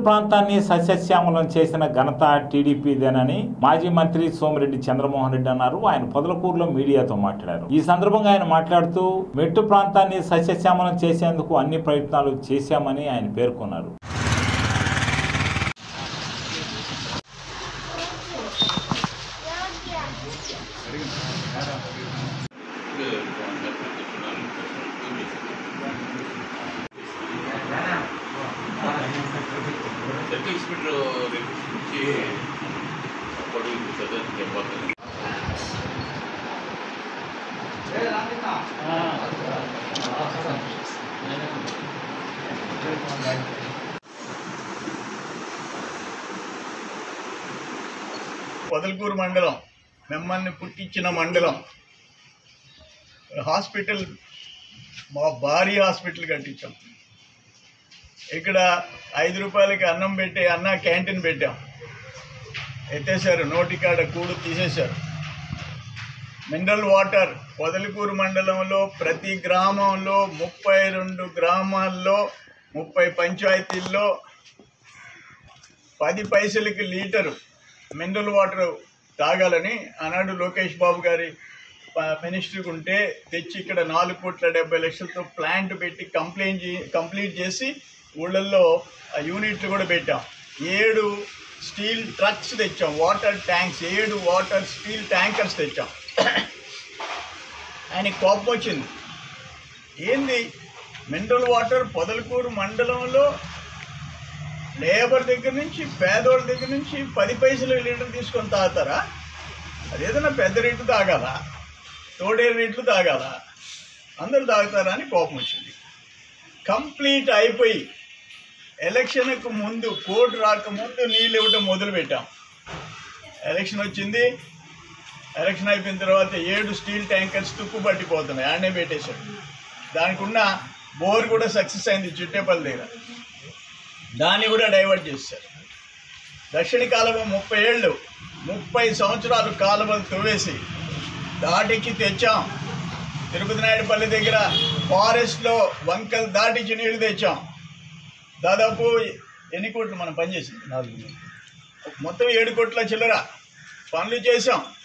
ప్రాంతాన్ని సస్యశ్యామలం చేసిన ఘనత టీడీపీదేనని మాజీ మంత్రి సోమిరెడ్డి చంద్రమోహన్ రెడ్డి అన్నారు ఆయన పొదలకూరులో మీడియాతో మాట్లాడారు ఈ సందర్భంగా ఆయన మాట్లాడుతూ మెట్టు ప్రాంతాన్ని సస్యశ్యామలం చేసేందుకు అన్ని ప్రయత్నాలు చేశామని ఆయన పేర్కొన్నారు సర్కిల్ స్పీడ్ నుంచి పొడుగు చదువు చెప్పాలి పొదలకూరు మండలం మిమ్మల్ని పుట్టించిన మండలం హాస్పిటల్ మా భారీ హాస్పిటల్ కట్టించాం ఇక్కడ ఐదు రూపాయలకి అన్నం పెట్టి అన్న క్యాంటీన్ పెట్టాం ఎత్తేసారు నోటికాడ కూడు తీసేశారు మినరల్ వాటర్ పొదలకూరు మండలంలో ప్రతి గ్రామంలో ముప్పై రెండు గ్రామాల్లో ముప్పై పంచాయతీల్లో పది పైసలకి లీటరు మినరల్ వాటర్ తాగాలని ఆనాడు లోకేష్ బాబు గారి ప- మినిస్టర్కి ఉంటే తెచ్చి ఇక్కడ నాలుగు కోట్ల డెబ్బై లక్షలతో ప్లాంట్ పెట్టి కంప్లైంట్ చే కంప్లీట్ చేసి ఊళ్ళల్లో ఆ యూనిట్లు కూడా పెట్టాం ఏడు స్టీల్ ట్రక్స్ తెచ్చాం వాటర్ ట్యాంక్స్ ఏడు వాటర్ స్టీల్ ట్యాంకర్స్ తెచ్చాం ఆయనకి కోపం వచ్చింది ఏంది మినరల్ వాటర్ పొదలకూరు మండలంలో లేబర్ దగ్గర నుంచి పేదోళ్ళ దగ్గర నుంచి పది పైసలు లీటర్ తీసుకొని తాగుతారా అదేదైనా పెద్ద రేటు తాగాల తోడే రేట్లు తాగాల అందరూ తాగుతారా అని కోపం వచ్చింది కంప్లీట్ అయిపోయి ఎలక్షన్కు ముందు కోడ్ రాకముందు నీళ్ళు ఇవ్వటం మొదలు పెట్టాం ఎలక్షన్ వచ్చింది ఎలక్షన్ అయిపోయిన తర్వాత ఏడు స్టీల్ ట్యాంకర్స్ తుక్కు పట్టిపోతున్నాయి ఆడనే పెట్టేశాడు దానికి ఉన్న బోర్ కూడా సక్సెస్ అయింది చుట్టేపల్లి దగ్గర దాన్ని కూడా డైవర్ట్ చేశారు దక్షిణ కాలువ ముప్పై ఏళ్ళు ముప్పై సంవత్సరాలు కాలువలు తవ్వేసి దాటికి తెచ్చాం తిరుపతి నాయుడుపల్లి దగ్గర ఫారెస్ట్లో వంకలు దాటించి నీళ్లు తెచ్చాం దాదాపు ఎన్ని కోట్లు మనం పనిచేసింది మొత్తం ఏడు కోట్ల చిల్లర పనులు చేసాం